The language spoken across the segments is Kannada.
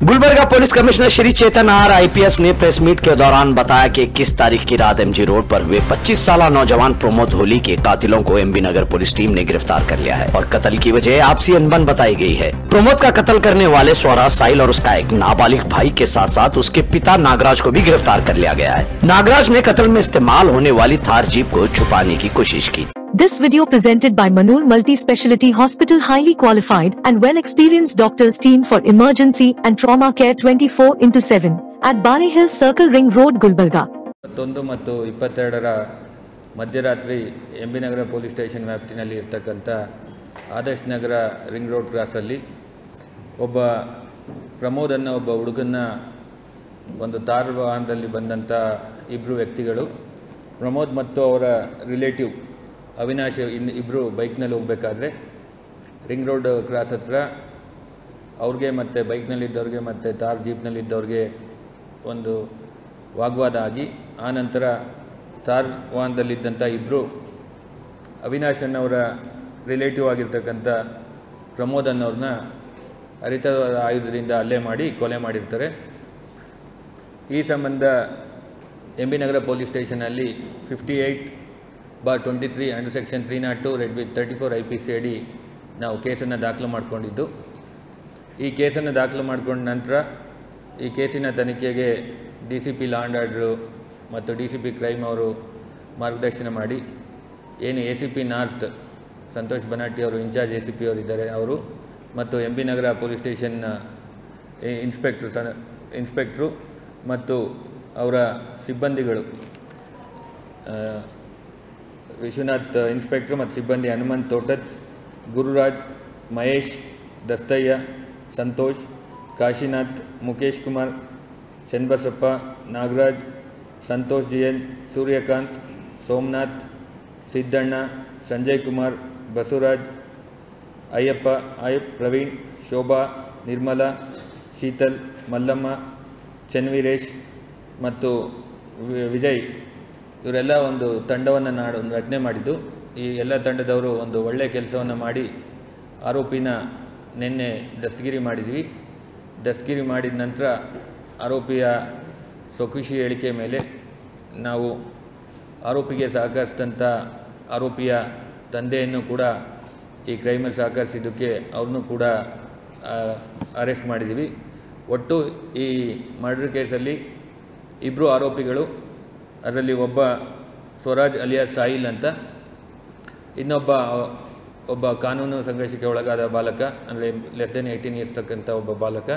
Gulbarga police commissioner Shri Chetan R IPS ने प्रेस मीट के दौरान बताया कि 21 तारीख की रात एमजी रोड पर हुए 25 साल नौजवान प्रमोद होली के कातिलों को एमबी नगर पुलिस टीम ने गिरफ्तार कर लिया है और कत्ल की वजह आपसी अनबन बताई गई है प्रमोद का कत्ल करने वाले स्वराज साइल और उसका एक नाबालिग भाई के साथ साथ उसके पिता नागराज को भी गिरफ्तार कर लिया गया है नागराज ने कत्ल में इस्तेमाल होने वाली थार जीप को छुपाने की कोशिश की This video presented by Manur Multi-Speciality Hospital highly qualified and well-experienced doctors team for emergency and trauma care 24 into 7 at Bari Hill Circle Ring Road, Gulbarga. ಇಪ್ಪತ್ತೊಂದು ಮತ್ತು ಇಪ್ಪತ್ತೆರಡರ ಮಧ್ಯರಾತ್ರಿ M B Nagar police station ವ್ಯಾಪ್ತಿನಲ್ಲಿ ಇರ್ತಕ್ಕಂಥ ಆದರ್ಶ್ ನಗರ ರಿಂಗ್ ರೋಡ್ ಕ್ರಾಸಲ್ಲಿ ಒಬ್ಬ ಪ್ರಮೋದ್ ಅನ್ನೋ ಒಬ್ಬ ಹುಡುಗನ್ನ ಒಂದು ತಾರ್ ವಾಹನದಲ್ಲಿ ಬಂದಂಥ ಇಬ್ಬರು ವ್ಯಕ್ತಿಗಳು ಪ್ರಮೋದ್ ಮತ್ತು ಅವರ ರಿಲೇಟಿವ್ ಅವಿನಾಶ್ ಇನ್ನು ಇಬ್ಬರು ಬೈಕ್ನಲ್ಲಿ ಹೋಗಬೇಕಾದ್ರೆ ರಿಂಗ್ ರೋಡ್ ಕ್ರಾಸ್ ಹತ್ರ ಅವ್ರಿಗೆ ಮತ್ತು ಬೈಕ್ನಲ್ಲಿದ್ದವ್ರಿಗೆ ಮತ್ತು ತಾರ್ ಜೀಪ್ನಲ್ಲಿದ್ದವ್ರಿಗೆ ಒಂದು ವಾಗ್ವಾದ ಆಗಿ ಆನಂತರ ತಾರ್ ವಾಹನದಲ್ಲಿದ್ದಂಥ ಇಬ್ಬರು ಅವಿನಾಶ್ ಅನ್ನೋರ ರಿಲೇಟಿವ್ ಆಗಿರ್ತಕ್ಕಂಥ ಪ್ರಮೋದ್ ಅನ್ನೋರನ್ನ ಹರಿತ ಆಯುಧದಿಂದ ಹಲ್ಲೆ ಮಾಡಿ ಕೊಲೆ ಮಾಡಿರ್ತಾರೆ ಈ ಸಂಬಂಧ ಎಂ ಬಿ ನಗರ ಪೊಲೀಸ್ ಸ್ಟೇಷನಲ್ಲಿ fifty eight bar twenty three under section three naught two read with thirty four I P C ಅಡಿ ನಾವು ಕೇಸನ್ನು ದಾಖಲು ಮಾಡಿಕೊಂಡಿದ್ದು ಈ ಕೇಸನ್ನು ದಾಖಲು ಮಾಡಿಕೊಂಡ ನಂತರ ಈ ಕೇಸಿನ ತನಿಖೆಗೆ D C P law and order ಮತ್ತು ಡಿ ಸಿ ಪಿ ಕ್ರೈಮ್ ಅವರು ಮಾರ್ಗದರ್ಶನ ಮಾಡಿ ಏನು A C P north Santosh Banati ಅವರು ಇನ್ಚಾರ್ಜ್ ಎ ಸಿ ಪಿ ಅವರು ಇದ್ದಾರೆ ಅವರು ಮತ್ತು ಎಂ ಬಿ ನಗರ ಪೊಲೀಸ್ ಸ್ಟೇಷನ್ನ ಇನ್ಸ್ಪೆಕ್ಟ್ರು ಸನ ಇನ್ಸ್ಪೆಕ್ಟ್ರು ಮತ್ತು ಅವರ ಸಿಬ್ಬಂದಿಗಳು ಆ, ವಿಶ್ವನಾಥ್ ಇನ್ಸ್ಪೆಕ್ಟ್ರು ಮತ್ತು ಸಿಬ್ಬಂದಿ ಹನುಮಂತ್ ತೋಟದ್ ಗುರುರಾಜ್ ಮಹೇಶ್ ದಸ್ತಯ್ಯ ಸಂತೋಷ್ ಕಾಶಿನಾಥ್ ಮುಖೇಶ್ ಕುಮಾರ್ ಚನ್ನಬಸಪ್ಪ ನಾಗರಾಜ್ ಸಂತೋಷ್ ಜಿಯನ್ ಸೂರ್ಯಕಾಂತ್ ಸೋಮನಾಥ್ ಸಿದ್ದಣ್ಣ ಸಂಜಯ್ ಕುಮಾರ್ ಬಸವರಾಜ್ ಅಯ್ಯಪ್ಪ ಅಯ್ಯಪ್ ಪ್ರವೀಣ್ ಶೋಭಾ ನಿರ್ಮಲಾ ಶೀತಲ್ ಮಲ್ಲಮ್ಮ ಚನ್ವೀರೇಶ್ ಮತ್ತು ವಿ- ವಿಜಯ್ ಇವರೆಲ್ಲ ಒಂದು ತಂಡವನ್ನು ನಾಡು ರಚನೆ ಮಾಡಿದ್ದು ಈ ಎಲ್ಲ ತಂಡದವರು ಒಂದು ಒಳ್ಳೆಯ ಕೆಲಸವನ್ನು ಮಾಡಿ ಆರೋಪಿನ ನಿನ್ನೆ ದಸ್ತಗಿರಿ ಮಾಡಿದ್ವಿ ದಸ್ತಗಿರಿ ಮಾಡಿದ ನಂತರ ಆರೋಪಿಯ ಸ್ವಖುಷಿ ಹೇಳಿಕೆ ಮೇಲೆ ನಾವು ಆರೋಪಿಗೆ ಸಹಕರಿಸಿದಂಥ ಆರೋಪಿಯ ತಂದೆಯನ್ನು ಕೂಡ ಈ ಕ್ರೈಮಲ್ಲಿ ಸಹಕರಿಸಿದ್ದಕ್ಕೆ ಅವ್ರನ್ನೂ ಕೂಡ ಅರೆಸ್ಟ್ ಮಾಡಿದ್ದೀವಿ ಒಟ್ಟು ಈ ಮರ್ಡರ್ ಕೇಸಲ್ಲಿ ಇಬ್ಬರು ಆರೋಪಿಗಳು ಅದರಲ್ಲಿ ಒಬ್ಬ ಸ್ವರಾಜ್ ಅಲಿಯಾ ಸಾಹಿಲ್ ಅಂತ ಇನ್ನೊಬ್ಬ ಒಬ್ಬ ಕಾನೂನು ಸಂಘರ್ಷಕ್ಕೆ ಒಳಗಾದ ಬಾಲಕ ಅಂದರೆ ಲೆಸ್ ದೆನ್ ಏಯ್ಟೀನ್ ಇಯರ್ಸ್ ತಕ್ಕಂಥ ಒಬ್ಬ ಬಾಲಕ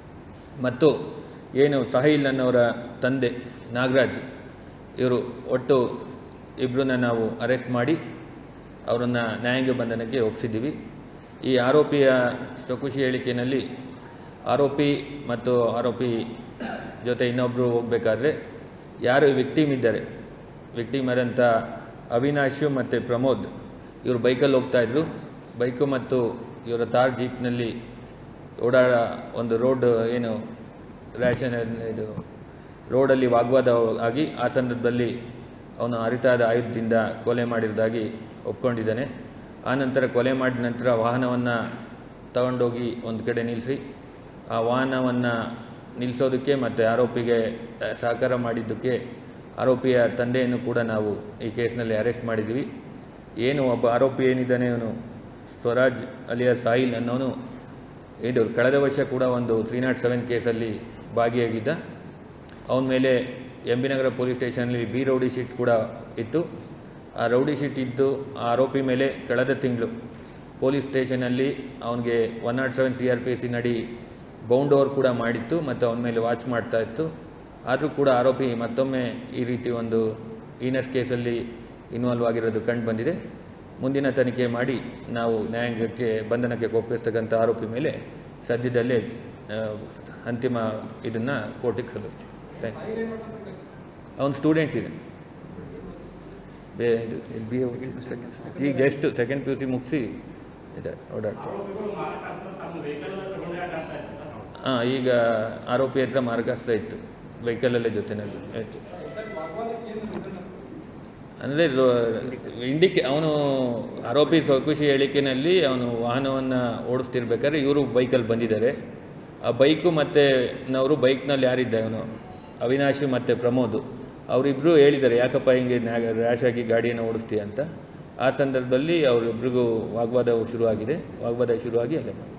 ಮತ್ತು ಏನು ಸಾಹಿಲ್ ಅನ್ನೋರ ತಂದೆ ನಾಗರಾಜ್ ಇವರು ಒಟ್ಟು ಇಬ್ಬರನ್ನ ನಾವು ಅರೆಸ್ಟ್ ಮಾಡಿ ಅವರನ್ನು ನ್ಯಾಯಾಂಗ ಬಂಧನಕ್ಕೆ ಒಪ್ಪಿಸಿದ್ದೀವಿ ಈ ಆರೋಪಿಯ ಸ್ವಖುಷಿ ಹೇಳಿಕೆಯಲ್ಲಿ ಆರೋಪಿ ಮತ್ತು ಆರೋಪಿ ಜೊತೆ ಇನ್ನೊಬ್ಬರು ಹೋಗಬೇಕಾದ್ರೆ ಯಾರು ವಿಕ್ಟಿಮ್ ಇದ್ದಾರೆ ವಿಕ್ಟಿಮ್ ಆದಂಥ ಅವಿನಾಶು ಮತ್ತು ಪ್ರಮೋದ್ ಇವರು ಬೈಕಲ್ಲಿ ಹೋಗ್ತಾಯಿದ್ರು ಬೈಕು ಮತ್ತು ಇವರ ತಾರ್ ಜೀಪ್ನಲ್ಲಿ ಓಡಾಡ ಒಂದು ರೋಡ್ ಏನು ರ್ಯಾಷನ್ ಇದು ರೋಡಲ್ಲಿ ವಾಗ್ವಾದ ಆಗಿ ಆ ಸಂದರ್ಭದಲ್ಲಿ ಅವನು ಅರಿತಾದ ಆಯುಧದಿಂದ ಕೊಲೆ ಮಾಡಿರೋದಾಗಿ ಒಪ್ಕೊಂಡಿದ್ದಾನೆ ಆನಂತರ ಕೊಲೆ ಮಾಡಿದ ನಂತರ ವಾಹನವನ್ನು ತಗೊಂಡೋಗಿ ಒಂದು ಕಡೆ ನಿಲ್ಲಿಸಿ ಆ ವಾಹನವನ್ನು ನಿಲ್ಲಿಸೋದಕ್ಕೆ ಮತ್ತು ಆರೋಪಿಗೆ ಆ, ಸಹಕಾರ ಮಾಡಿದ್ದಕ್ಕೆ ಆರೋಪಿಯ ತಂದೆಯನ್ನು ಕೂಡ ನಾವು ಈ ಕೇಸ್ನಲ್ಲಿ ಅರೆಸ್ಟ್ ಮಾಡಿದ್ದೀವಿ ಏನು ಒಬ್ಬ ಆರೋಪಿ ಏನಿದ್ದಾನೆ ಅವನು ಸ್ವರಾಜ್ ಅಲಿಯಾ ಸಾಹಿಲ್ ಅನ್ನೋನು ಇದು ಕಳೆದ ವರ್ಷ ಕೂಡ ಒಂದು ತ್ರೀ ನಾಟ್ ಸೆವೆನ್ ಕೇಸಲ್ಲಿ ಭಾಗಿಯಾಗಿದ್ದ ಅವನ ಮೇಲೆ ಎಂ ಬಿ ನಗರ ಪೊಲೀಸ್ ಸ್ಟೇಷನಲ್ಲಿ ಬಿ ರೌಡಿ ಶೀಟ್ ಕೂಡ ಇತ್ತು ಆ ರೌಡಿ ಶೀಟ್ ಇದ್ದು ಆ ಆರೋಪಿ ಮೇಲೆ ಕಳೆದ ತಿಂಗಳು ಪೊಲೀಸ್ ಸ್ಟೇಷನಲ್ಲಿ ಅವನಿಗೆ one naught seven C R P C ನಡಿ ಬೌಂಡ್ ಓವರ್ ಕೂಡ ಮಾಡಿತ್ತು ಮತ್ತು ಅವನ ಮೇಲೆ ವಾಚ್ ಮಾಡ್ತಾ ಇತ್ತು ಆದರೂ ಕೂಡ ಆರೋಪಿ ಮತ್ತೊಮ್ಮೆ ಈ ರೀತಿ ಒಂದು ಈನಸ್ ಕೇಸಲ್ಲಿ ಇನ್ವಾಲ್ವ್ ಆಗಿರೋದು ಕಂಡು ಬಂದಿದೆ ಮುಂದಿನ ತನಿಖೆ ಮಾಡಿ ನಾವು ನ್ಯಾಯಾಂಗಕ್ಕೆ ಬಂಧನಕ್ಕೆ ಒಪ್ಪಿಸ್ತಕ್ಕಂಥ ಆರೋಪಿ ಮೇಲೆ ಸದ್ಯದಲ್ಲೇ ಆ, ಅಂತಿಮ ಇದನ್ನು ಕೋರ್ಟಿಗೆ ಸಲ್ಲಿಸ್ತೀವಿ ಥ್ಯಾಂಕ್ ಯು ಅವನು ಸ್ಟೂಡೆಂಟ್ ಇದೆ ಬೇ ಇದು ಬಿ ಎ ಈಗ just second P U C ಮುಗಿಸಿ ಇದೆ ಓಡಾಡ್ತಾರೆ ಹಾಂ ಈಗ ಆರೋಪಿ ಹತ್ರ ಮಾರ್ಗಸ್ಥ ಇತ್ತು ವೆಹಿಕಲಲ್ಲೇ ಜೊತೆನಲ್ಲಿ ಹೆಚ್ಚು ಅಂದರೆ ಇಂಡಿಕೆ ಅವನು ಆರೋಪಿ ಸ್ವಖುಷಿ ಹೇಳಿಕೆನಲ್ಲಿ ಅವನು ವಾಹನವನ್ನು ಓಡಿಸ್ತಿರ್ಬೇಕಾದ್ರೆ ಇವರು ಬೈಕಲ್ಲಿ ಬಂದಿದ್ದಾರೆ ಆ ಬೈಕು ಮತ್ತು ನವರು ಬೈಕ್ನಲ್ಲಿ ಯಾರಿದ್ದ ಅವನು ಅವಿನಾಶ್ ಮತ್ತು ಪ್ರಮೋದ್ ಅವರಿಬ್ಬರು ಹೇಳಿದ್ದಾರೆ ಯಾಕಪ್ಪ ಹಿಂಗೆ ರ್ಯಾಶ್ ಆಗಿ ಗಾಡಿಯನ್ನು ಓಡಿಸ್ತೀಯ ಅಂತ ಆ ಸಂದರ್ಭದಲ್ಲಿ ಅವರಿಬ್ರಿಗೂ ವಾಗ್ವಾದ ಶುರುವಾಗಿದೆ ವಾಗ್ವಾದ ಶುರುವಾಗಿ ಅಲ್ಲೇ ಮಾಡಿ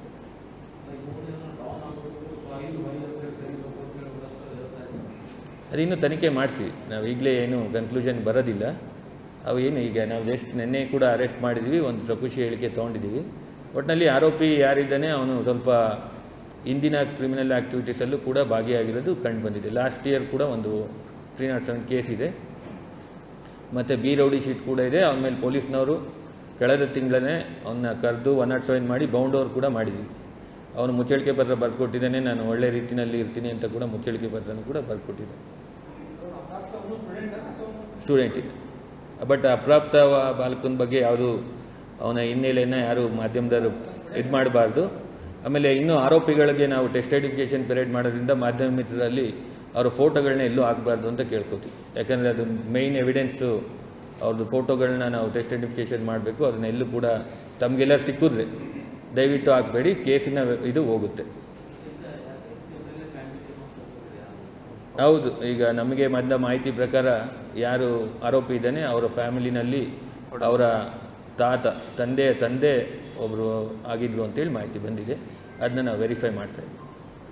ಅದು ಇನ್ನೂ ತನಿಖೆ ಮಾಡ್ತೀವಿ ನಾವು ಈಗಲೇ ಏನು ಕನ್ಕ್ಲೂಷನ್ ಬರೋದಿಲ್ಲ ಅವು ಏನು ಈಗ ನಾವು ಜಸ್ಟ್ ನಿನ್ನೆ ಕೂಡ ಅರೆಸ್ಟ್ ಮಾಡಿದ್ದೀವಿ ಒಂದು ಸಕುಷಿ ಹೇಳಿಕೆ ತೊಗೊಂಡಿದ್ದೀವಿ ಒಟ್ಟಿನಲ್ಲಿ ಆರೋಪಿ ಯಾರಿದ್ದಾನೆ ಅವನು ಸ್ವಲ್ಪ ಇಂದಿನ ಕ್ರಿಮಿನಲ್ ಆ್ಯಕ್ಟಿವಿಟೀಸಲ್ಲೂ ಕೂಡ ಭಾಗಿಯಾಗಿರೋದು ಕಂಡು ಬಂದಿದೆ ಲಾಸ್ಟ್ ಇಯರ್ ಕೂಡ ಒಂದು ತ್ರೀ ನಾಟ್ ಸೆವೆನ್ ಕೇಸ್ ಇದೆ ಮತ್ತು ಬಿ ರೌಡಿ ಶೀಟ್ ಕೂಡ ಇದೆ ಅವನ ಮೇಲೆ ಪೊಲೀಸ್ನವರು ಕಳೆದ ತಿಂಗಳೇ ಅವನ್ನ ಕರೆದು ಒನ್ ನಾಟ್ ಸೆವೆನ್ ಮಾಡಿ ಬೌಂಡ್ ಓವರ್ ಕೂಡ ಮಾಡಿದ್ವಿ ಅವನು ಮುಚ್ಚಳಿಕೆ ಪತ್ರ ಬರ್ಕೊಟ್ಟಿದ್ದಾನೆ ನಾನು ಒಳ್ಳೆ ರೀತಿಯಲ್ಲಿ ಇರ್ತೀನಿ ಅಂತ ಕೂಡ ಮುಚ್ಚಳಿಕೆ ಪತ್ರನೂ ಕೂಡ ಬರ್ಕೊಟ್ಟಿದ್ದೆ ಸ್ಟೂಡೆಂಟ್ ಇದೆ ಬಟ್ ಅಪ್ರಾಪ್ತ ವ- ಬಾಲಕನ ಬಗ್ಗೆ ಯಾವುದು ಅವನ ಹಿನ್ನೆಲೆಯನ್ನು ಯಾರು ಮಾಧ್ಯಮದವರು ಇದು ಮಾಡಬಾರ್ದು ಆಮೇಲೆ ಇನ್ನೂ ಆರೋಪಿಗಳಿಗೆ ನಾವು ಟೆಸ್ಟ್ ಐಡೆಂಟಿಫಿಕೇಷನ್ ಪೆರೇಡ್ ಮಾಡೋದ್ರಿಂದ ಮಾಧ್ಯಮ ಮಿತ್ರರಲ್ಲಿ ಅವರ ಫೋಟೋಗಳನ್ನ ಎಲ್ಲೂ ಹಾಕಬಾರ್ದು ಅಂತ ಕೇಳ್ಕೊತೀವಿ ಯಾಕಂದರೆ ಅದು ಮೇಯ್ನ್ ಎವಿಡೆನ್ಸು ಅವ್ರದ್ದು ಫೋಟೋಗಳನ್ನ ನಾವು ಟೆಸ್ಟ್ ಐಡೆಂಟಿಫಿಕೇಷನ್ ಮಾಡಬೇಕು ಅದನ್ನ ಎಲ್ಲೂ ಕೂಡ ತಮಗೆಲ್ಲ ಸಿಕ್ಕಿದ್ರೆ ದಯವಿಟ್ಟು ಹಾಕಬೇಡಿ ಕೇಸಿನ ಇದು ಹೋಗುತ್ತೆ ಹೌದು ಈಗ ನಮಗೆ ಬಂದ ಮಾಹಿತಿ ಪ್ರಕಾರ ಯಾರು ಆರೋಪಿ ಇದ್ದಾನೆ ಅವರ ಫ್ಯಾಮಿಲಿನಲ್ಲಿ ಅವರ ತಾತ ತಂದೆ ತಂದೆ ಒಬ್ಬರು ಆಗಿದ್ರು ಅಂತೇಳಿ ಮಾಹಿತಿ ಬಂದಿದೆ ಅದನ್ನ ನಾವು ವೆರಿಫೈ ಮಾಡ್ತಾ ಇದ್ದೀವಿ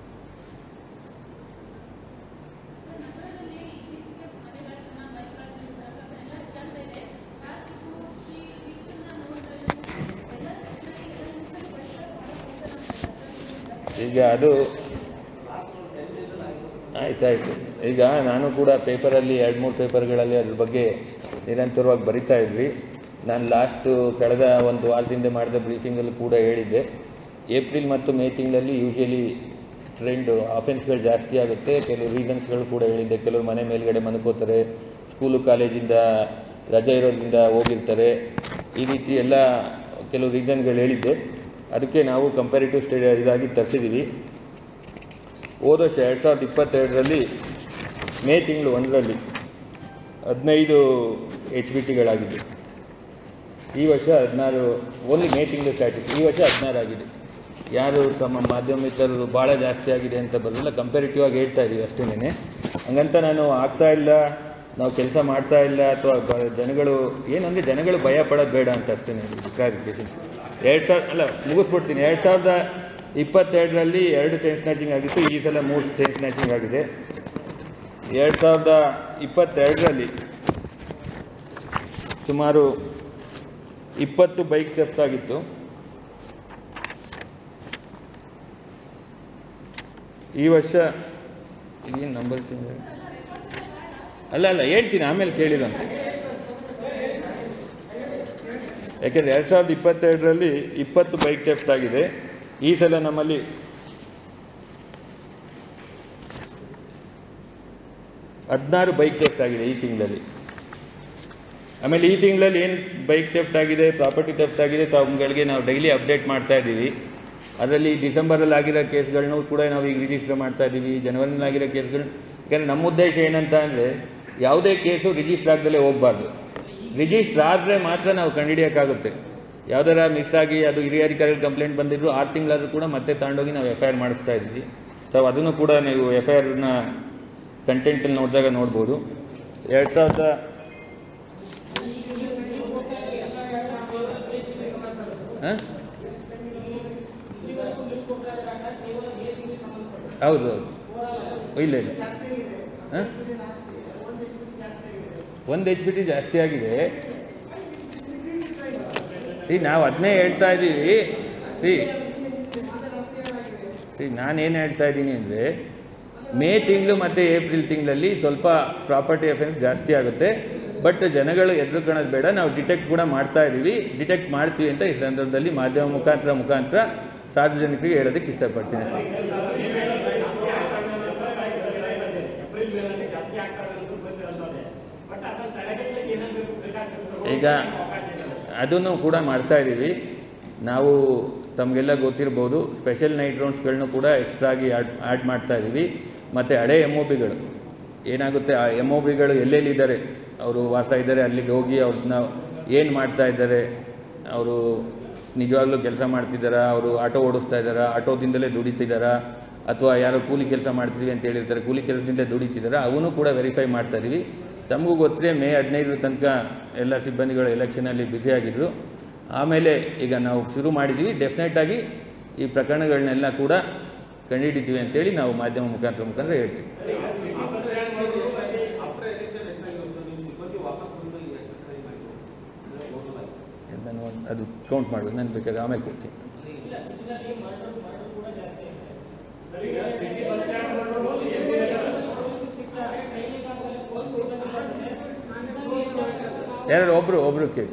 ಈಗ ಅದು ಆಯ್ತಾಯ್ತು ಈಗ ನಾನು ಕೂಡ ಪೇಪರಲ್ಲಿ ಎರಡು ಮೂರು ಪೇಪರ್ಗಳಲ್ಲಿ ಅದ್ರ ಬಗ್ಗೆ ನಿರಂತರವಾಗಿ ಬರಿತಾ ಇದ್ವಿ ನಾನು ಲಾಸ್ಟು ಕಳೆದ ಒಂದು ವಾರದಿಂದ ಮಾಡಿದ ಬ್ರೀಫಿಂಗಲ್ಲಿ ಕೂಡ ಹೇಳಿದ್ದೆ ಏಪ್ರಿಲ್ ಮತ್ತು ಮೇ ತಿಂಗಳಲ್ಲಿ ಯೂಶಲಿ ಟ್ರೆಂಡು ಆಫೆನ್ಸ್ಗಳು ಜಾಸ್ತಿ ಆಗುತ್ತೆ ಕೆಲವು ರೀಸನ್ಸ್ಗಳು ಕೂಡ ಹೇಳಿದ್ದೆ ಕೆಲವರು ಮನೆ ಮೇಲ್ಗಡೆ ಮನ್ಕೋತಾರೆ ಸ್ಕೂಲು ಕಾಲೇಜಿಂದ ರಜೆ ಇರೋದ್ರಿಂದ ಹೋಗಿರ್ತಾರೆ ಈ ರೀತಿ ಎಲ್ಲ ಕೆಲವು ರೀಸನ್ಗಳು ಹೇಳಿದ್ದೆ ಅದಕ್ಕೆ ನಾವು ಕಂಪ್ಯಾರಿಟಿವ್ ಸ್ಟಡಿ ಇದಾಗಿ ತರಿಸಿದ್ದೀವಿ ಹೋದ ವರ್ಷ ಎರಡು ಸಾವಿರದ ಇಪ್ಪತ್ತೆರಡರಲ್ಲಿ ಮೇ ತಿಂಗಳು ಒಂದರಲ್ಲಿ ಹದಿನೈದು ಎಚ್ ಬಿ ಟಿಗಳಾಗಿದೆ ಈ ವರ್ಷ ಹದಿನಾರು ಓನ್ಲಿ ಮೇ ತಿಂಗಳು ಸ್ಟ್ಯಾಟಿಸ್ ಈ ವರ್ಷ ಹದಿನಾರು ಆಗಿದೆ ಯಾರು ತಮ್ಮ ಮಾಧ್ಯಮ ಮಿತ್ರರು ಭಾಳ ಜಾಸ್ತಿ ಆಗಿದೆ ಅಂತ ಬರಲಿಲ್ಲ ಕಂಪ್ಯಾರಿಟಿವ್ ಆಗಿ ಹೇಳ್ತಾ ಇದ್ದೀವಿ ಅಷ್ಟೇನೆ ಹಂಗಂತ ನಾನು ಆಗ್ತಾ ಇಲ್ಲ ನಾವು ಕೆಲಸ ಮಾಡ್ತಾ ಇಲ್ಲ ಅಥವಾ ಬ- ಜನಗಳು ಏನಂದರೆ ಜನಗಳು ಭಯ ಪಡೋದು ಬೇಡ ಅಂತ ಅಷ್ಟೇ ಕ್ಲಾರಿಫಿಕೇಶನ್ ಎರಡು ಸಾವಿರ ಅಲ್ಲ ಮುಗಿಸ್ಬಿಡ್ತೀನಿ ಎರಡು ಸಾವಿರದ ಇಪ್ಪತ್ತೆರಡರಲ್ಲಿ ಎರಡು ಚೈನ್ ಸ್ನ್ಯಾಚಿಂಗ್ ಆಗಿತ್ತು ಈ ಸಲ ಮೂರು ಚೈನ್ ಸ್ನ್ಯಾಚಿಂಗ್ ಆಗಿದೆ ಎರಡು ಸಾವಿರದ ಇಪ್ಪತ್ತೆರಡರಲ್ಲಿ ಸುಮಾರು ಇಪ್ಪತ್ತು ಬೈಕ್ ಥೆಫ್ಟ್ ಆಗಿತ್ತು ಈ ವರ್ಷ ಈಗೇನು ನಂಬರ್ ಚೇಂಜ್ ಅಲ್ಲ ಅಲ್ಲ ಹೇಳ್ತೀನಿ ಆಮೇಲೆ ಕೇಳಿರಂತೆ ಯಾಕೆಂದರೆ ಎರಡು ಸಾವಿರದ ಇಪ್ಪತ್ತೆರಡರಲ್ಲಿ ಇಪ್ಪತ್ತು ಬೈಕ್ ಥೆಫ್ಟ್ ಆಗಿದೆ ಈ ಸಲ ನಮ್ಮಲ್ಲಿ ಹದಿನಾರು ಬೈಕ್ ಥೆಫ್ಟ್ ಆಗಿದೆ ಈ ತಿಂಗಳಲ್ಲಿ ಆಮೇಲೆ ಈ ತಿಂಗಳಲ್ಲಿ ಏನು ಬೈಕ್ ಥೆಫ್ಟ್ ಆಗಿದೆ ಪ್ರಾಪರ್ಟಿ ಥೆಫ್ಟ್ ಆಗಿದೆ ತಮ್ಗಳಿಗೆ ನಾವು ಡೈಲಿ ಅಪ್ಡೇಟ್ ಮಾಡ್ತಾ ಇದ್ದೀವಿ ಅದರಲ್ಲಿ ಡಿಸೆಂಬರಲ್ಲಿ ಆಗಿರೋ ಕೇಸ್ಗಳನ್ನೂ ಕೂಡ ನಾವು ಈಗ ರಿಜಿಸ್ಟರ್ ಮಾಡ್ತಾ ಇದ್ದೀವಿ ಜನವರಿನಲ್ಲಿ ಆಗಿರೋ ಕೇಸ್ಗಳು ಯಾಕಂದರೆ ನಮ್ಮ ಉದ್ದೇಶ ಏನಂತ ಅಂದರೆ ಯಾವುದೇ ಕೇಸು ರಿಜಿಸ್ಟರ್ ಆಗದಲ್ಲೇ ಹೋಗಬಾರ್ದು ರಿಜಿಸ್ಟರ್ ಆದರೆ ಮಾತ್ರ ನಾವು ಕಂಡುಹಿಡಿಯೋಕ್ಕಾಗುತ್ತೆ ಯಾವ್ದಾರ ಮಿಸ್ ಆಗಿ ಅದು ಹಿರಿಯ ಅಧಿಕಾರಿಗಳು ಕಂಪ್ಲೇಂಟ್ ಬಂದಿದ್ರು ಆರು ತಿಂಗಳಾದ್ರೂ ಕೂಡ ಮತ್ತೆ ತಗೊಂಡೋಗಿ ನಾವು ಎಫ್ ಐ ಆರ್ ಮಾಡಿಸ್ತಾ ಇದ್ವಿ ಸೊ ಅದನ್ನು ಕೂಡ ನೀವು ಎಫ್ ಐ ಆರ್ನ ಕಂಟೆಂಟಲ್ಲಿ ನೋಡಿದಾಗ ನೋಡ್ಬೋದು ಎರಡು ಸಾವಿರದ ಹಾಂ ಹೌದು ಹೌದು ಇಲ್ಲ ಇಲ್ಲ ಹಾಂ ಒಂದು ಎಚ್ ಬಿ ಟಿ ಜಾಸ್ತಿ ಆಗಿದೆ ಸಿ ನಾವು ಅದನ್ನೇ ಹೇಳ್ತಾ ಇದ್ದೀವಿ ಸಿ ಸಿ ನಾನೇನು ಹೇಳ್ತಾ ಇದ್ದೀನಿ ಅಂದರೆ ಮೇ ತಿಂಗಳು ಮತ್ತು ಏಪ್ರಿಲ್ ತಿಂಗಳಲ್ಲಿ ಸ್ವಲ್ಪ ಪ್ರಾಪರ್ಟಿ ಅಫೆನ್ಸ್ ಜಾಸ್ತಿ ಆಗುತ್ತೆ ಬಟ್ ಜನಗಳು ಎದುರುಕೊಳ್ಳೋದು ಬೇಡ ನಾವು ಡಿಟೆಕ್ಟ್ ಕೂಡ ಮಾಡ್ತಾ ಇದ್ದೀವಿ ಡಿಟೆಕ್ಟ್ ಮಾಡ್ತೀವಿ ಅಂತ ಈ ಸಂದರ್ಭದಲ್ಲಿ ಮಾಧ್ಯಮ ಮುಖಾಂತರ ಮುಖಾಂತರ ಸಾರ್ವಜನಿಕರಿಗೆ ಹೇಳೋದಕ್ಕೆ ಇಷ್ಟಪಡ್ತೀನಿ ಅಷ್ಟೇ ಈಗ ಅದನ್ನು ಕೂಡ ಮಾಡ್ತಾ ಇದ್ದೀವಿ ನಾವು ತಮಗೆಲ್ಲ ಗೊತ್ತಿರ್ಬೋದು ಸ್ಪೆಷಲ್ ನೈಟ್ ರೌಂಡ್ಸ್ಗಳನ್ನೂ ಕೂಡ ಎಕ್ಸ್ಟ್ರಾ ಆಗಿ ಆ್ಯಡ್ ಆ್ಯಡ್ ಮಾಡ್ತಾ ಇದ್ದೀವಿ ಮತ್ತು ಹಳೆ ಎಮ್ ಒ ಬಿಗಳು ಏನಾಗುತ್ತೆ ಆ ಎಮ್ ಒ ಬಿಗಳು ಎಲ್ಲೆಲ್ಲಿದ್ದಾರೆ ಅವರು ವಾಸ ಇದ್ದಾರೆ ಅಲ್ಲಿಗೆ ಹೋಗಿ ಅವ್ರನ್ನ ಏನು ಮಾಡ್ತಾ ಇದ್ದಾರೆ ಅವರು ನಿಜವಾಗ್ಲೂ ಕೆಲಸ ಮಾಡ್ತಿದ್ದಾರಾ ಅವರು ಆಟೋ ಓಡಿಸ್ತಾ ಇದ್ದಾರಾ ಆಟೋದಿಂದಲೇ ದುಡಿತಿದ್ದಾರಾ ಅಥವಾ ಯಾರೋ ಕೂಲಿ ಕೆಲಸ ಮಾಡ್ತಿದ್ವಿ ಅಂತ ಹೇಳಿರ್ತಾರೆ ಕೂಲಿ ಕೆಲಸದಿಂದ ದುಡಿತಿದ್ದಾರೆ ಅವನು ಕೂಡ ವೆರಿಫೈ ಮಾಡ್ತಾ ಇದೀವಿ ತಮಗೂ ಗೊತ್ತೇ ಮೇ ಹದಿನೈದರ ತನಕ ಎಲ್ಲ ಸಿಬ್ಬಂದಿಗಳು ಎಲೆಕ್ಷನಲ್ಲಿ ಬ್ಯುಸಿಯಾಗಿದ್ದರು ಆಮೇಲೆ ಈಗ ನಾವು ಶುರು ಮಾಡಿದ್ದೀವಿ ಡೆಫಿನೆಟಾಗಿ ಈ ಪ್ರಕರಣಗಳನ್ನೆಲ್ಲ ಕೂಡ ಕಂಡುಹಿಡಿತೀವಿ ಅಂತೇಳಿ ನಾವು ಮಾಧ್ಯಮ ಮುಖಾಂತರ ಮುಖಾಂತರ ಹೇಳ್ತೀವಿ ನಾನು ಒಂದು- ಅದು ಕೌಂಟ್ ಮಾಡಬೇಕು ನಾನು ಬೇಕಾದ್ರೆ ಆಮೇಲೆ ಕೊಡ್ತೀನಿ ಯಾರು ಒಬ್ರು ಒಬ್ರು ಕೇಳಿ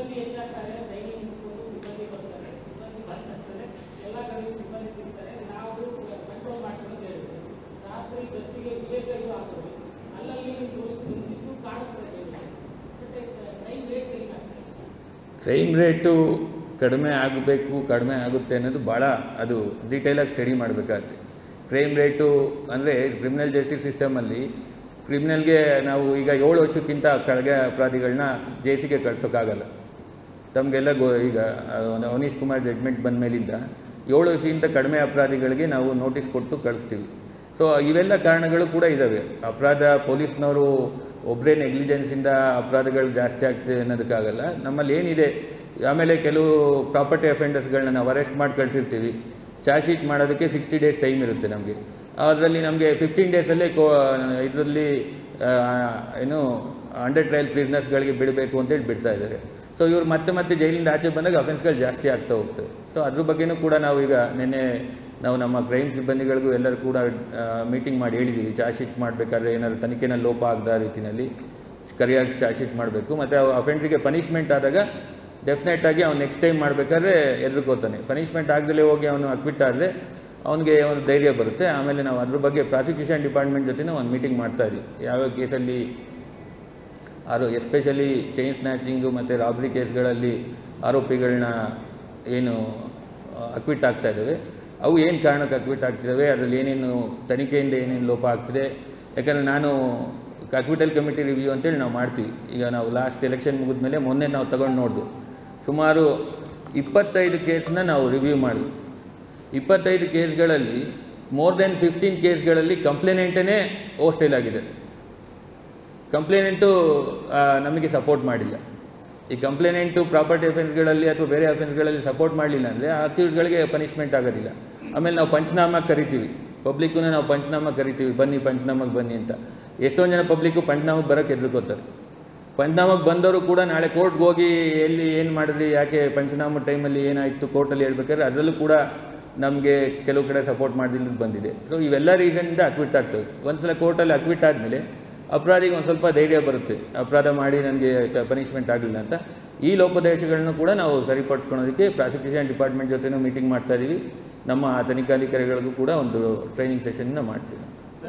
ಕ್ರೈಮ್ ರೇಟು ಕಡಿಮೆ ಆಗಬೇಕು ಕಡಿಮೆ ಆಗುತ್ತೆ ಅನ್ನೋದು ಭಾಳ ಅದು ಡೀಟೇಲಾಗಿ ಸ್ಟಡಿ ಮಾಡಬೇಕಾಗತ್ತೆ ಕ್ರೈಮ್ ರೇಟು ಅಂದರೆ ಕ್ರಿಮಿನಲ್ ಜಸ್ಟಿಸ್ ಸಿಸ್ಟಮಲ್ಲಿ ಕ್ರಿಮಿನಲ್ಗೆ ನಾವು ಈಗ ಏಳು ವರ್ಷಕ್ಕಿಂತ ಕೆಳಗೆ ಅಪರಾಧಿಗಳನ್ನ ಜೇಸಿಗೆ ಕಳ್ಸೋಕ್ಕಾಗಲ್ಲ ತಮಗೆಲ್ಲ ಗೋ ಈಗ ಆ, ಒಂದು ಅವನೀಶ್ ಕುಮಾರ್ ಜಡ್ಮೆಂಟ್ ಬಂದ ಮೇಲಿಂದ ಏಳು ವರ್ಷಕ್ಕಿಂತ ಕಡಿಮೆ ಅಪರಾಧಿಗಳಿಗೆ ನಾವು ನೋಟಿಸ್ ಕೊಟ್ಟು ಕಳಿಸ್ತೀವಿ ಸೊ ಇವೆಲ್ಲ ಕಾರಣಗಳು ಕೂಡ ಇದ್ದಾವೆ ಅಪರಾಧ ಪೊಲೀಸ್ನವರು ಒಬ್ಬರೇ ನೆಗ್ಲಿಜೆನ್ಸಿಂದ ಅಪರಾಧಗಳು ಜಾಸ್ತಿ ಆಗ್ತಿದೆ ಅನ್ನೋದಕ್ಕಾಗಲ್ಲ ನಮ್ಮಲ್ಲಿ ಏನಿದೆ ಆಮೇಲೆ ಕೆಲವು ಪ್ರಾಪರ್ಟಿ ಅಫೆಂಡರ್ಸ್ಗಳನ್ನ ನಾವು ಅರೆಸ್ಟ್ ಮಾಡಿ ಕಳಿಸಿರ್ತೀವಿ ಚಾರ್ಜ್ ಶೀಟ್ ಮಾಡೋದಕ್ಕೆ ಸಿಕ್ಸ್ಟಿ ಡೇಸ್ ಟೈಮ್ ಇರುತ್ತೆ ನಮಗೆ ಅದರಲ್ಲಿ ನಮಗೆ ಫಿಫ್ಟೀನ್ ಡೇಸಲ್ಲೇ ಕೋ ಇದರಲ್ಲಿ ಏನು ಅಂಡರ್ ಟ್ರಯಲ್ ಪ್ರಿಸ್ನರ್ಸ್ಗಳಿಗೆ ಬಿಡಬೇಕು ಅಂತೇಳಿ ಬಿಡ್ತಾ ಇದ್ದಾರೆ ಸೊ ಇವ್ರು ಮತ್ತೆ ಮತ್ತೆ ಜೈಲಿಂದ ಆಚೆ ಬಂದಾಗ ಅಫೆನ್ಸ್ಗಳು ಜಾಸ್ತಿ ಆಗ್ತಾ ಹೋಗ್ತವೆ ಸೊ ಅದ್ರ ಬಗ್ಗೆನೂ ಕೂಡ ನಾವು ಈಗ ನಿನ್ನೆ ನಾವು ನಮ್ಮ ಕ್ರೈಮ್ ಸಿಬ್ಬಂದಿಗಳಿಗೂ ಎಲ್ಲರೂ ಕೂಡ ಮೀಟಿಂಗ್ ಮಾಡಿ ಹೇಳಿದ್ದೀವಿ ಚಾರ್ಜ್ ಶೀಟ್ ಮಾಡಬೇಕಾದ್ರೆ ಏನಾದ್ರು ತನಿಖೆನಲ್ಲಿ ಲೋಪ ಆಗದ ರೀತಿಯಲ್ಲಿ ಕರಿಯಾಗಿ ಚಾರ್ಜ್ ಶೀಟ್ ಮಾಡಬೇಕು ಮತ್ತು ಅಫೆಂಡ್ರಿಗೆ ಪನಿಷ್ಮೆಂಟ್ ಆದಾಗ ಡೆಫಿನೆಟ್ ಆಗಿ ಅವ್ನು ನೆಕ್ಸ್ಟ್ ಟೈಮ್ ಮಾಡಬೇಕಾದ್ರೆ ಎದುರ್ಕೋತಾನೆ ಪನಿಷ್ಮೆಂಟ್ ಆಗದಲ್ಲೇ ಹೋಗಿ ಅವನು ಅಕ್ವಿಟ್ ಆದರೆ ಅವನಿಗೆ ಒಂದು ಧೈರ್ಯ ಬರುತ್ತೆ ಆಮೇಲೆ ನಾವು ಅದ್ರ ಬಗ್ಗೆ ಪ್ರಾಸಿಕ್ಯೂಷನ್ ಡಿಪಾರ್ಟ್ಮೆಂಟ್ ಜೊತೆ ಒಂದು ಮೀಟಿಂಗ್ ಮಾಡ್ತಾ ಇದ್ದೀವಿ ಯಾವ್ಯಾವ ಕೇಸಲ್ಲಿ ಆರೋ ಎಸ್ಪೆಷಲಿ ಚೈನ್ ಸ್ನ್ಯಾಚಿಂಗು ಮತ್ತು ರಾಬ್ರಿ ಕೇಸ್ಗಳಲ್ಲಿ ಆರೋಪಿಗಳನ್ನ ಏನು ಅಕ್ವಿಟ್ ಆಗ್ತಾ ಇದ್ದಾವೆ ಅವು ಏನು ಕಾರಣಕ್ಕೆ ಅಕ್ವಿಟ್ ಆಗ್ತಿದ್ದಾವೆ ಅದರಲ್ಲಿ ಏನೇನು ತನಿಖೆಯಿಂದ ಏನೇನು ಲೋಪ ಆಗ್ತಿದೆ ಯಾಕಂದರೆ ನಾನು ಅಕ್ವಿಟಲ್ ಕಮಿಟಿ ರಿವ್ಯೂ ಅಂತೇಳಿ ನಾವು ಮಾಡ್ತೀವಿ ಈಗ ನಾವು ಲಾಸ್ಟ್ ಎಲೆಕ್ಷನ್ ಮುಗಿದ್ಮೇಲೆ ಮೊನ್ನೆ ನಾವು ತಗೊಂಡು ನೋಡ್ದು ಸುಮಾರು ಇಪ್ಪತ್ತೈದು ಕೇಸ್ನ ನಾವು ರಿವ್ಯೂ ಮಾಡಿದ್ವಿ ಇಪ್ಪತ್ತೈದು ಕೇಸ್ಗಳಲ್ಲಿ ಮೋರ್ ದೆನ್ ಫಿಫ್ಟೀನ್ ಕೇಸ್ಗಳಲ್ಲಿ ಕಂಪ್ಲೇನೆಂಟೇ ಹೋಸ್ಟೈಲ್ ಆಗಿದೆ ಕಂಪ್ಲೇನೆಂಟು ನಮಗೆ ಸಪೋರ್ಟ್ ಮಾಡಿಲ್ಲ ಈ ಕಂಪ್ಲೇನೆಂಟು ಪ್ರಾಪರ್ಟಿ ಅಫೆನ್ಸ್ಗಳಲ್ಲಿ ಅಥವಾ ಬೇರೆ ಅಫೆನ್ಸ್ಗಳಲ್ಲಿ ಸಪೋರ್ಟ್ ಮಾಡಲಿಲ್ಲ ಅಂದರೆ ಆ ಅಕ್ಯೂಸ್ಗಳಿಗೆ ಪನಿಷ್ಮೆಂಟ್ ಆಗೋದಿಲ್ಲ ಆಮೇಲೆ ನಾವು ಪಂಚನಾಮ ಕರಿತೀವಿ ಪಬ್ಲಿಕ್ಕೂ ನಾವು ಪಂಚನಾಮ ಕರಿತೀವಿ ಬನ್ನಿ ಪಂಚನಾಮಕ್ಕೆ ಬನ್ನಿ ಅಂತ ಎಷ್ಟೊಂದು ಜನ ಪಬ್ಲಿಕ್ಕು ಪಂಚನಾಮಕ್ಕೆ ಬರೋಕ್ಕೆ ಹೆದರ್ಕೋತಾರೆ ಪಂಚನಾಮಕ್ಕೆ ಬಂದವರು ಕೂಡ ನಾಳೆ ಕೋರ್ಟ್ಗೆ ಹೋಗಿ ಎಲ್ಲಿ ಏನು ಮಾಡಿದ್ರಿ ಯಾಕೆ ಪಂಚನಾಮ ಟೈಮಲ್ಲಿ ಏನಾಯಿತು ಕೋರ್ಟಲ್ಲಿ ಹೇಳ್ಬೇಕಾದ್ರೆ ಅದರಲ್ಲೂ ಕೂಡ ನಮಗೆ ಕೆಲವು ಕಡೆ ಸಪೋರ್ಟ್ ಮಾಡಿದ್ದು ಬಂದಿದೆ ಸೊ ಇವೆಲ್ಲ ರೀಸನ್ನಿಂದ ಅಕ್ವಿಟ್ ಆಗ್ತವೆ ಒಂದ್ಸಲ ಕೋರ್ಟಲ್ಲಿ ಅಕ್ವಿಟ್ ಆದಮೇಲೆ ಅಪರಾಧಿಗೆ ಒಂದು ಸ್ವಲ್ಪ ಧೈರ್ಯ ಬರುತ್ತೆ ಅಪರಾಧ ಮಾಡಿ ನನಗೆ ಪನಿಷ್ಮೆಂಟ್ ಆಗಲಿಲ್ಲ ಅಂತ ಈ ಲೋಪದೇಶಗಳನ್ನು ಕೂಡ ನಾವು ಸರಿಪಡಿಸ್ಕೊಳೋದಕ್ಕೆ ಪ್ರಾಸಿಕ್ಯೂಷನ್ ಡಿಪಾರ್ಟ್ಮೆಂಟ್ ಜೊತೆನೂ ಮೀಟಿಂಗ್ ಮಾಡ್ತಾ ಇದ್ದೀವಿ ನಮ್ಮ ತನಿಖಾಧಿಕಾರಿಗಳಿಗೂ ಕೂಡ ಒಂದು ಟ್ರೈನಿಂಗ್ ಸೆಷನ್ನ ಮಾಡ್ತೀವಿ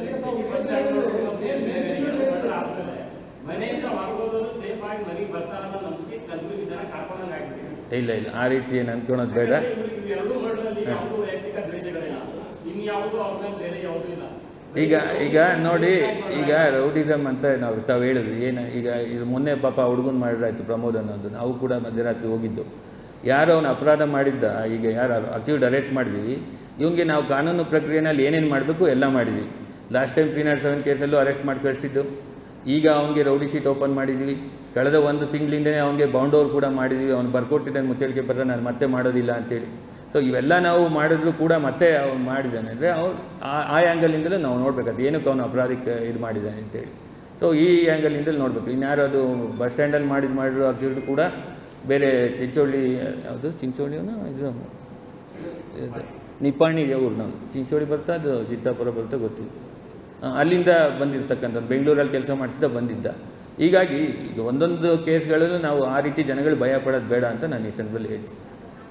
ಮನೆಯಿಂದ ಹೊರಗೋದವರು ಸೇಫ್ ಆಗಿ ಮನೆಗೆ ಬರ್ತಾರನ್ನ ನಂಬಿಕೆ ಕಲಬುರಗಿ ಜನ ಕಳ್ಕೊಂಡಂಗೆ ಆಗ್ಬಿಟ್ಟಿದೆ ಇಲ್ಲ ಇಲ್ಲ ಆ ರೀತಿ ಏನು ಅಂದ್ಕೊಳೋದು ಬೇಡ ಇವೆರಡೂ ಮಠದಲ್ಲಿ ಯಾವುದೂ ವೈಯಕ್ತಿಕ ದ್ವೇಷಗಳಿಲ್ಲ ಇನ್ಯಾವುದೂ ಅವ್ರ ಮೇಲೆ ಬೇರೆ ಯಾವುದೂ ಇಲ್ಲ ಈಗ ಈಗ ನೋಡಿ ಈಗ ರೌಡಿಸಮ್ ಅಂತ ನಾವು ತಾವು ಹೇಳಿದ್ವಿ ಏನು ಈಗ ಇದು ಮೊನ್ನೆ ಪಾಪ ಹುಡುಗನ ಮಾಡಿದ್ರಾಯ್ತು ಪ್ರಮೋದ್ ಅನ್ನೋದು ನಾವು ಕೂಡ ಮಧ್ಯರಾತ್ರಿ ಹೋಗಿದ್ದು ಯಾರು ಅವನು ಅಪರಾಧ ಮಾಡಿದ್ದ ಈಗ ಯಾರು ಅಕ್ಯೂಡ್ ಅರೆಸ್ಟ್ ಮಾಡಿದ್ದೀವಿ ಇವನಿಗೆ ನಾವು ಕಾನೂನು ಪ್ರಕ್ರಿಯೆನಲ್ಲಿ ಏನೇನು ಮಾಡಬೇಕು ಎಲ್ಲ ಮಾಡಿದ್ವಿ last time three naught seven ಕೇಸಲ್ಲೂ ಅರೆಸ್ಟ್ ಮಾಡಿ ಕಳಿಸಿದ್ದು ಈಗ ಅವನಿಗೆ ರೌಡಿ ಶೀಟ್ ಓಪನ್ ಮಾಡಿದ್ದೀವಿ ಕಳೆದ ಒಂದು ತಿಂಗಳಿಂದನೇ ಅವನಿಗೆ ಬೌಂಡ್ ಓವರ್ ಕೂಡ ಮಾಡಿದ್ದೀವಿ ಅವ್ನು ಬರ್ಕೊಟ್ಟಿದ್ದಾನೆ ಮುಚ್ಚಳಿಕೆ ಪತ್ರ ನಾನು ಮತ್ತೆ ಮಾಡೋದಿಲ್ಲ ಅಂತೇಳಿ ಸೊ ಇವೆಲ್ಲ ನಾವು ಮಾಡಿದ್ರು ಕೂಡ ಮತ್ತೆ ಅವ್ನು ಮಾಡಿದ್ದಾನೆ ಅಂದರೆ ಅವ್ರು ಆ ಆ ಆ್ಯಂಗಲಿಂದಲೂ ನಾವು ನೋಡಬೇಕು ಏನಕ್ಕೆ ಅವನು ಅಪರಾಧಿಕ ಇದು ಮಾಡಿದ್ದಾನೆ ಅಂತೇಳಿ ಸೊ ಈ ಆ್ಯಂಗಲಿಂದಲೂ ನೋಡಬೇಕು ಇನ್ಯಾರು ಅದು ಬಸ್ ಸ್ಟ್ಯಾಂಡಲ್ಲಿ ಮಾಡಿದ್ದು ಮಾಡಿರೋ ಅಕ್ಯೂಸ್ಡ್ ಕೂಡ ಬೇರೆ ಚಿಂಚೋಳಿ ಯಾವುದು ಚಿಂಚೋಳಿಯವನ ಇದು ಇದು ನಿಪ್ಪಾಣಿ ಊರು ನಾವು ಚಿಂಚೋಳಿ ಬರ್ತಾ ಅದು ಚಿತ್ತಾಪುರ ಬರ್ತಾ ಗೊತ್ತಿಲ್ಲ ಆ, ಅಲ್ಲಿಂದ ಬಂದಿರ್ತಕ್ಕಂಥದ್ದು ಬೆಂಗಳೂರಲ್ಲಿ ಕೆಲಸ ಮಾಡ್ತಿದ್ದ ಬಂದಿದ್ದ ಹೀಗಾಗಿ ಈಗ ಒಂದೊಂದು ಕೇಸ್ಗಳಲ್ಲೂ ನಾವು ಆ ರೀತಿ ಜನಗಳು ಭಯ ಪಡೋದು ಬೇಡ ಅಂತ ನಾನು ಈ ಸಂದರ್ಭದಲ್ಲಿ ಹೇಳ್ತೀನಿ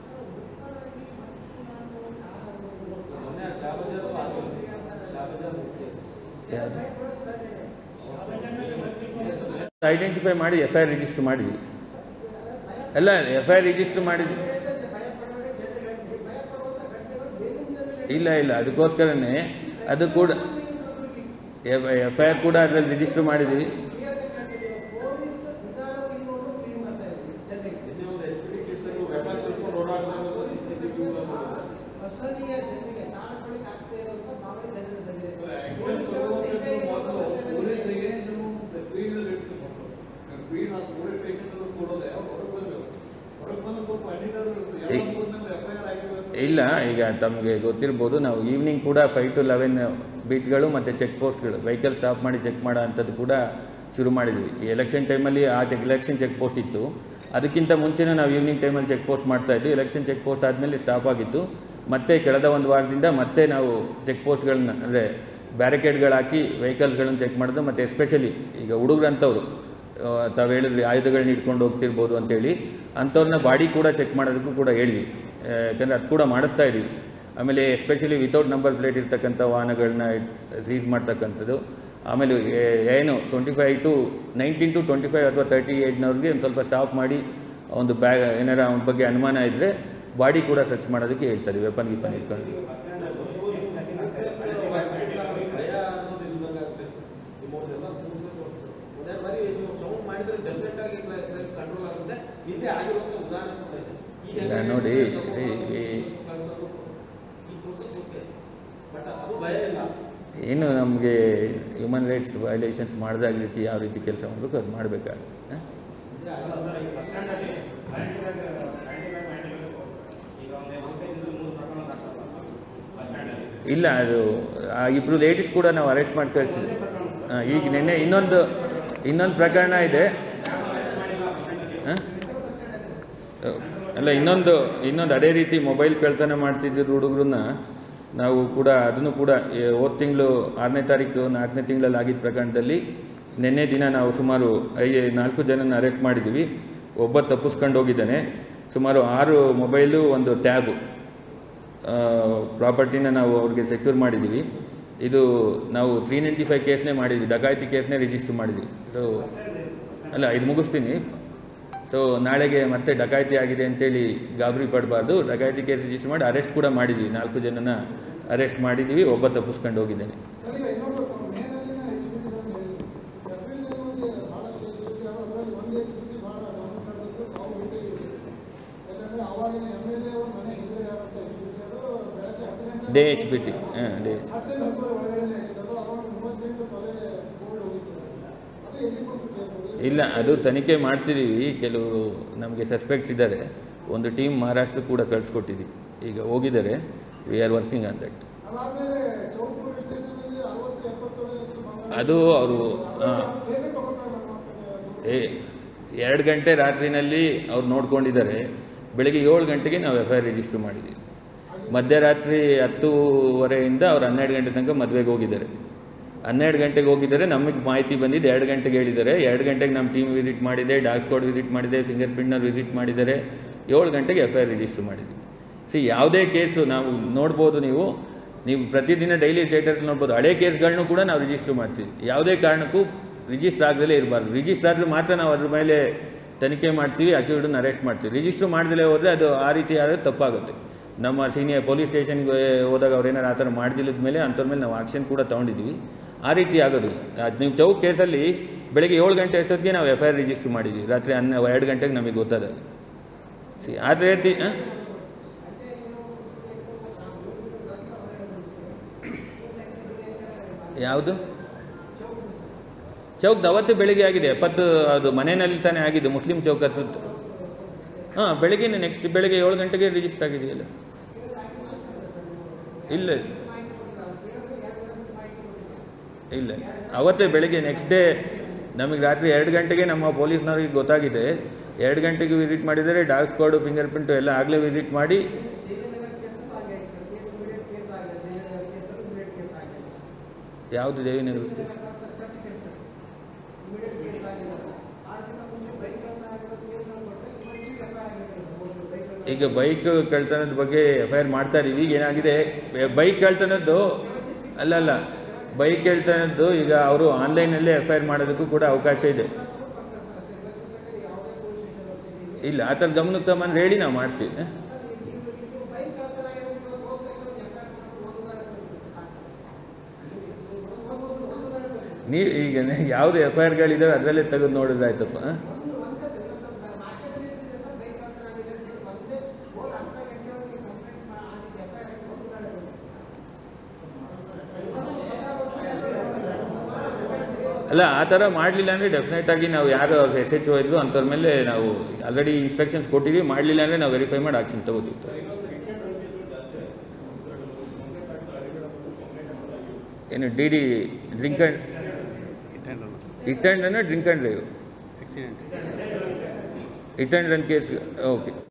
ಯಾವುದು ಐಡೆಂಟಿಫೈ ಮಾಡಿ ಎಫ್ ಐ ಆರ್ ರಿಜಿಸ್ಟರ್ ಮಾಡಿದ್ವಿ ಎಲ್ಲ ಎಫ್ ಐ ಆರ್ ರಿಜಿಸ್ಟರ್ ಮಾಡಿದ್ವಿ ಇಲ್ಲ ಇಲ್ಲ ಅದಕ್ಕೋಸ್ಕರನೇ ಅದು ಕೂಡ ಎಫ್ ಐ ಆರ್ ಕೂಡ ಅದರಲ್ಲಿ ರಿಜಿಸ್ಟರ್ ಮಾಡಿದ್ದೀವಿ ಇಲ್ಲ ಈಗ ತಮಗೆ ಗೊತ್ತಿರ್ಬೋದು ನಾವು ಈವ್ನಿಂಗ್ ಕೂಡ ಫೈವ್ ಟು ಲೆವೆನ್ ಬೀಟ್ಗಳು ಮತ್ತು ಚೆಕ್ ಪೋಸ್ಟ್ಗಳು ವೆಹಿಕಲ್ ಸ್ಟಾಪ್ ಮಾಡಿ ಚೆಕ್ ಮಾಡೋ ಅಂಥದ್ದು ಕೂಡ ಶುರು ಮಾಡಿದ್ವಿ ಈ ಎಲೆಕ್ಷನ್ ಟೈಮಲ್ಲಿ ಆ ಚೆಕ್ ಎಲೆಕ್ಷನ್ ಚೆಕ್ ಪೋಸ್ಟ್ ಇತ್ತು ಅದಕ್ಕಿಂತ ಮುಂಚೆನೇ ನಾವು ಈವ್ನಿಂಗ್ ಟೈಮಲ್ಲಿ ಚೆಕ್ ಪೋಸ್ಟ್ ಮಾಡ್ತಾ ಇದ್ವಿ ಎಲೆಕ್ಷನ್ ಚೆಕ್ ಪೋಸ್ಟ್ ಆದಮೇಲೆ ಸ್ಟಾಪ್ ಆಗಿತ್ತು ಮತ್ತೆ ಕಳೆದ ಒಂದು ವಾರದಿಂದ ಮತ್ತೆ ನಾವು ಚೆಕ್ ಪೋಸ್ಟ್ಗಳನ್ನ ಅಂದರೆ ಬ್ಯಾರಿಕೇಡ್ಗಳು ಹಾಕಿ ವೆಹಿಕಲ್ಸ್ಗಳನ್ನ ಚೆಕ್ ಮಾಡೋದು ಮತ್ತು ಎಸ್ಪೆಷಲಿ ಈಗ ಹುಡುಗರಂಥವ್ರು ತಾವು ಹೇಳಿದ್ರಿ ಆಯುಧಗಳನ್ನ ಇಟ್ಕೊಂಡು ಹೋಗ್ತಿರ್ಬೋದು ಅಂತೇಳಿ ಅಂಥವ್ರನ್ನ ಬಾಡಿ ಕೂಡ ಚೆಕ್ ಮಾಡೋದಕ್ಕೂ ಕೂಡ ಹೇಳಿದ್ವಿ ಯಾಕಂದರೆ ಅದು ಕೂಡ ಮಾಡಿಸ್ತಾ ಇದ್ದೀವಿ ಆಮೇಲೆ ಎಸ್ಪೆಷಲಿ ವಿತೌಟ್ ನಂಬರ್ ಪ್ಲೇಟ್ ಇರ್ತಕ್ಕಂಥ ವಾಹನಗಳನ್ನ ಸೀಸ್ ಮಾಡ್ತಕ್ಕಂಥದ್ದು ಆಮೇಲೆ ಏ- ಏನು twenty five to nineteen to twenty five ಅಥವಾ ತರ್ಟಿ ಏಜ್ನವ್ರಿಗೆ ಒಂದು ಸ್ವಲ್ಪ ಸ್ಟಾಪ್ ಮಾಡಿ ಒಂದು ಬ್ಯಾಗ್ ಏನಾರ ಅವನ ಬಗ್ಗೆ ಅನುಮಾನ ಇದ್ದರೆ ಬಾಡಿ ಕೂಡ ಸರ್ಚ್ ಮಾಡೋದಕ್ಕೆ ಹೇಳ್ತಾರೆ ವೆಪನ್ ಗಿಪನ್ ಇಟ್ಕೊಂಡು ಇಲ್ಲ ನೋಡಿ see, ಈ- ಏನು ನಮಗೆ ಹ್ಯೂಮನ್ ರೈಟ್ಸ್ ವೈಲೇಷನ್ಸ್ ಮಾಡಿದಾಗ ರೀತಿ ಯಾವ ರೀತಿ ಕೆಲಸ ಮಾಡಬೇಕು ಅದು ಮಾಡಬೇಕಾಗುತ್ತೆ ಇಲ್ಲ ಅದು ಆ ಇಬ್ಬರು ಲೇಡೀಸ್ ಕೂಡ ನಾವು ಅರೆಸ್ಟ್ ಮಾಡಿ ಕಳಿಸಿದ್ವಿ ಹಾಂ ಈಗ ನಿನ್ನೆ ಇನ್ನೊಂದು ಇನ್ನೊಂದು ಪ್ರಕರಣ ಇದೆ ಹಾಂ ಅಲ್ಲ ಇನ್ನೊಂದು ಇನ್ನೊಂದು ಅದೇ ರೀತಿ ಮೊಬೈಲ್ ಕಳ್ತನ ಮಾಡ್ತಿದ್ದ ಹುಡುಗರನ್ನ ನಾವು ಕೂಡ ಅದನ್ನು ಕೂಡ ಏ, ಹೋದ ತಿಂಗಳು ಆರನೇ ತಾರೀಕು ನಾಲ್ಕನೇ ತಿಂಗಳಲ್ಲಿ ಆಗಿದ್ದ ಪ್ರಕರಣದಲ್ಲಿ ನಿನ್ನೆ ದಿನ ನಾವು ಸುಮಾರು ಐ ನಾಲ್ಕು ಜನನ ಅರೆಸ್ಟ್ ಮಾಡಿದ್ದೀವಿ ಒಬ್ಬ ತಪ್ಪಿಸ್ಕೊಂಡು ಹೋಗಿದ್ದಾನೆ ಸುಮಾರು ಆರು ಮೊಬೈಲು ಒಂದು ಟ್ಯಾಬು ಪ್ರಾಪರ್ಟಿನ ನಾವು ಅವ್ರಿಗೆ ಸೆಕ್ಯೂರ್ ಮಾಡಿದ್ದೀವಿ ಇದು ನಾವು ತ್ರೀ ನೈಂಟಿ ಫೈವ್ ಕೇಸ್ನೇ ಮಾಡಿದ್ವಿ ಡಕಾಯಿತಿ ಕೇಸ್ನೇ ರಿಜಿಸ್ಟರ್ ಮಾಡಿದ್ವಿ ಸೊ ಅಲ್ಲ ಇದು ಮುಗಿಸ್ತೀನಿ ಸೊ ನಾಳೆಗೆ ಮತ್ತೆ ಡಕಾಯಿತಿ ಆಗಿದೆ ಅಂತೇಳಿ ಗಾಬರಿ ಪಡಬಾರ್ದು ಡಕಾಯಿತಿ ಕೇಸ್ ರಿಜಿಸ್ಟರ್ ಮಾಡಿ ಅರೆಸ್ಟ್ ಕೂಡ ಮಾಡಿದ್ವಿ ನಾಲ್ಕು ಜನನ ಅರೆಸ್ಟ್ ಮಾಡಿದ್ದೀವಿ ಒಬ್ಬ ತಪ್ಪಿಸ್ಕೊಂಡು ಹೋಗಿದ್ದೇನೆ ಸರಿ ಇನ್ನೊಂದು ಮೇನಲ್ಲಿನ ಎಕ್ಸಿಬಿಟಿಗಳನ್ನು ಹೇಳಿದ್ರು ಏಪ್ರಿಲ್ನಲ್ಲಿ ಒಂದು ಭಾಳಷ್ಟು ಎಕ್ಸಿಬಿಟಿ ಅದಾವ ಅದರಲ್ಲಿ ಒಂದು ಎಕ್ಸಿಬಿಟಿ ಭಾಳ ಗಮನ ಸೆಳೆದದ್ದು ತಾವು ಭೇಟಿಯಾಗಿದ್ದೀರಿ ಯಾಕಂದರೆ ಅವಾಗಿನ ಎಮ್ ಎಲ್ ಎ ಅವ್ರ ಮನೆ ಎದುರುಗಡೆ ಆದಂಥ ಎಕ್ಸಿಬಿಟಿ ಅದು ಬೆಳಗ್ಗೆ ಹತ್ತು ಗಂಟೆ ಡೇ ಎಚ್ ಬಿ ಟಿ ಹಾಂ ಡೇ ಹತ್ತರಿಂದ ಹತ್ತುವರೆ ಒಳಗಡೆ ಆಗಿತ್ತು ಅದು ಅವಾಗ ಮೂವತ್ತೆಂಟು ತೊಲೆ ಗೋಲ್ಡ್ ಹೋಗಿತ್ತು ಅದು ಎಲ್ಲಿ ಬಂತು ಕೇಸ್ ಇಲ್ಲ ಅದು ತನಿಖೆ ಮಾಡ್ತಿದ್ದೀವಿ ಕೆಲವರು ನಮಗೆ ಸಸ್ಪೆಕ್ಟ್ಸ್ ಇದ್ದಾರೆ ಒಂದು ಟೀಮ್ ಮಹಾರಾಷ್ಟ್ರ ಕೂಡ ಕಳಿಸ್ಕೊಟ್ಟಿದ್ದೀವಿ ಈಗ ಹೋಗಿದ್ದಾರೆ we are working on that ಅದಾದಮೇಲೆ ಚೌಕ್ ಪೊಲೀಸ್ ಸ್ಟೇಷನಲ್ಲಿ ಅರವತ್ತು ಎಪ್ಪತ್ತು ತೊಲೆಯಷ್ಟು ಬಂಗಾರ ಅದು ಅವರು ಕೇಸೇ ತಗೋತಾ ಇಲ್ಲ ಅನ್ನುವಂಥದ್ದು ಏ ಎರಡು ಗಂಟೆ ರಾತ್ರಿನಲ್ಲಿ ಅವ್ರು ನೋಡ್ಕೊಂಡಿದ್ದಾರೆ ಬೆಳಗ್ಗೆ ಏಳು ಗಂಟೆಗೆ ನಾವು ಎಫ್ ಐ ಆರ್ ರಿಜಿಸ್ಟರ್ ಮಾಡಿದ್ದೀವಿ ಮಧ್ಯರಾತ್ರಿ ಹತ್ತೂವರೆಯಿಂದ ಅವ್ರು ಹನ್ನೆರಡು ಗಂಟೆ ತನಕ ಮದುವೆಗೆ ಹೋಗಿದ್ದಾರೆ ಹನ್ನೆರಡು ಗಂಟೆಗೆ ಹೋಗಿದ್ದಾರೆ ನಮಗೆ ಮಾಹಿತಿ ಬಂದಿದ್ದು ಎರಡು ಗಂಟೆಗೆ ಹೇಳಿದ್ದಾರೆ ಎರಡು ಗಂಟೆಗೆ ನಮ್ಮ ಟೀಮ್ ವಿಸಿಟ್ ಮಾಡಿದೆ ಡಾಕ್ ಸ್ಕ್ವಾಡ್ ವಿಸಿಟ್ ಮಾಡಿದೆ ಫಿಂಗರ್ ಪ್ರಿಂಟ್ನವ್ರು ವಿಸಿಟ್ ಮಾಡಿದ್ದಾರೆ ಏಳು ಗಂಟೆಗೆ ಎಫ್ ಐ ಆರ್ ರಿಜಿಸ್ಟರ್ ಮಾಡಿದ್ವಿ ಸಿ ಯಾವುದೇ ಕೇಸು ನಾವು ನೋಡ್ಬೋದು ನೀವು ನೀವು ಪ್ರತಿದಿನ ಡೈಲಿ ಸ್ಟೇಟಸ್ ನೋಡ್ಬೋದು ಹಳೆ ಕೇಸ್ಗಳನ್ನೂ ಕೂಡ ನಾವು ರಿಜಿಸ್ಟರ್ ಮಾಡ್ತೀವಿ ಯಾವುದೇ ಕಾರಣಕ್ಕೂ ರಿಜಿಸ್ಟರ್ ಆಗದಲ್ಲೇ ಇರಬಾರ್ದು ರಿಜಿಸ್ಟರ್ ಆದರೆ ಮಾತ್ರ ನಾವು ಅದ್ರ ಮೇಲೆ ತನಿಖೆ ಮಾಡ್ತೀವಿ ಅಕ್ಯೂರ್ಡನ್ನ ಅರೆಸ್ಟ್ ಮಾಡ್ತೀವಿ ರಿಜಿಸ್ಟರ್ ಮಾಡದಲ್ಲೇ ಹೋದರೆ ಅದು ಆ ರೀತಿ ಆದರೆ ತಪ್ಪಾಗುತ್ತೆ ನಮ್ಮ ಸೀನಿಯರ್ ಪೊಲೀಸ್ ಸ್ಟೇಷನ್ಗೆ ಹೋದಾಗ ಅವ್ರು ಏನಾರು ಆ ಥರ ಮಾಡ್ದಿಲ್ಲದ ಮೇಲೆ ಅಂಥವ್ರ ಮೇಲೆ ನಾವು ಆಕ್ಷನ್ ಕೂಡ ತೊಗೊಂಡಿದ್ದೀವಿ ಆ ರೀತಿ ಆಗೋದಿಲ್ಲ ಅದು ನೀವು ಚೌಕ್ ಕೇಸಲ್ಲಿ ಬೆಳಗ್ಗೆ ಏಳು ಗಂಟೆ ಅಷ್ಟೊತ್ತಿಗೆ ನಾವು ಎಫ್ ಐ ಆರ್ ರಿಜಿಸ್ಟರ್ ಮಾಡಿದ್ವಿ ರಾತ್ರಿ ಹನ್ನ ಎರಡು ಗಂಟೆಗೆ ನಮಗೆ ಗೊತ್ತಾದ ಸಿ ಅದೇ ರೀತಿ ಹಾಂ ಯಾವುದು ಚೌಕ್ ಅವತ್ತು ಬೆಳಿಗ್ಗೆ ಆಗಿದೆ ಎಪ್ಪತ್ತು ಅದು ಮನೆಯಲ್ಲಿ ತಾನೇ ಆಗಿದೆ ಮುಸ್ಲಿಂ ಚೌಕ್ ಸುತ್ತ ಹಾಂ ಬೆಳಿಗ್ಗೆ ನೆಕ್ಸ್ಟ್ ಬೆಳಿಗ್ಗೆ ಏಳು ಗಂಟೆಗೆ ರಿಜಿಸ್ಟರ್ ಆಗಿದೆಯಲ್ಲ ಇಲ್ಲ ಇಲ್ಲ ಅವತ್ತೇ ಬೆಳಿಗ್ಗೆ ನೆಕ್ಸ್ಟ್ ಡೇ ನಮಗೆ ರಾತ್ರಿ ಎರಡು ಗಂಟೆಗೆ ನಮ್ಮ ಪೊಲೀಸ್ನವ್ರಿಗೆ ಗೊತ್ತಾಗಿದೆ ಎರಡು ಗಂಟೆಗೆ ವಿಸಿಟ್ ಮಾಡಿದರೆ ಡಾಗ್ ಸ್ಕ್ವಾಡು ಫಿಂಗರ್ ಪ್ರಿಂಟು ಎಲ್ಲ ಆಗಲೇ ವಿಸಿಟ್ ಮಾಡಿ ಯಾವುದು ದೇವಿನಗರ ಕೇಸ್ ಈಗ ಬೈಕ್ ಕಳ್ತನದ ಬಗ್ಗೆ ಎಫ್ ಐ ಆರ್ ಮಾಡ್ತಾ ಇದೀವಿ ಈಗ ಏನಾಗಿದೆ ಬೈಕ್ ಕಳ್ತನದ್ದು ಅಲ್ಲ ಅಲ್ಲ ಬೈಕ್ ಕಳ್ತನದ್ದು ಈಗ ಅವರು ಆನ್ಲೈನಲ್ಲೇ ಎಫ್ ಐ ಆರ್ ಮಾಡೋದಕ್ಕೂ ಕೂಡ ಅವಕಾಶ ಇದೆ ಇಲ್ಲ ಆ ಥರ ಗಮನಕ್ಕೆ ತಗೊಂಬಂದ್ರೆ ಹೇಳಿ ನಾವು ಮಾಡ್ತೀವಿ ಹ? ನೀ ಈಗ ಯಾವುದು ಎಫ್ ಐ ಆರ್ಗಳಿದ್ದಾವೆ ಅದರಲ್ಲೇ ತೆಗೆದು ನೋಡಿದ್ರೆ ಆಯ್ತಪ್ಪ ಹ? ಅಲ್ಲ ಆ ಥರ ಮಾಡಲಿಲ್ಲ ಅಂದರೆ ಡೆಫಿನೆಟ್ ಆಗಿ ನಾವು ಯಾರು ಎಸ್ ಎಚ್ ಒ ಇದ್ರು ಅಂಥವ್ರ ಮೇಲೆ ನಾವು ಆಲ್ರೆಡಿ ಇನ್ಸ್ಟ್ರಕ್ಷನ್ಸ್ ಕೊಟ್ಟಿದ್ದೀವಿ ಮಾಡಲಿಲ್ಲ ಅಂದರೆ ನಾವು ವೆರಿಫೈ ಮಾಡಿ ಆಕ್ಷನ್ ತಗೋತೀವಿ ಏನು D D drink and it and drink and drive hit and run case okay